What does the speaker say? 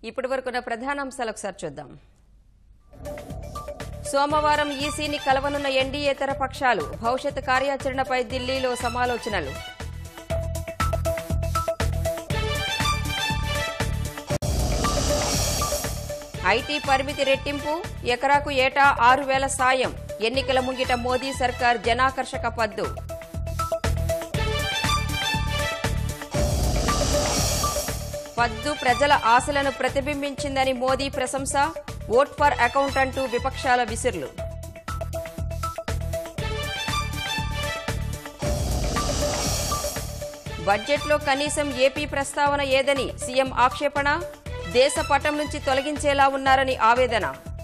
ఇప్పటి వరకున్న ప్రధానాంశాలు ఒకసారి చూద్దాం సోమవారం ఈసీని కలవనున్న ఎన్డీయేతర పక్షాలు భవిష్యత్ కార్యాచరణపై ఢిల్లీలో సమాలోచనలు ఐటీ పరిమితి రెట్టింపు ఎకరాకు ఏటా ఆరు వేల సాయం ఎన్నికల ముంగిట మోదీ సర్కార్ జనాకర్షక పద్దు పద్దు ప్రజల ఆశలను ప్రతిబింబించిందని మోదీ ప్రశంస ఓట్ ఫర్ అకౌంట్ అంటూ విపక్షాల విసుర్లు బడ్జెట్లో కనీసం ఏపీ ప్రస్తావన ఏదని సీఎం ఆక్షేపణ దేశ పటం నుంచి తొలగించేలా ఉన్నారని ఆవేదన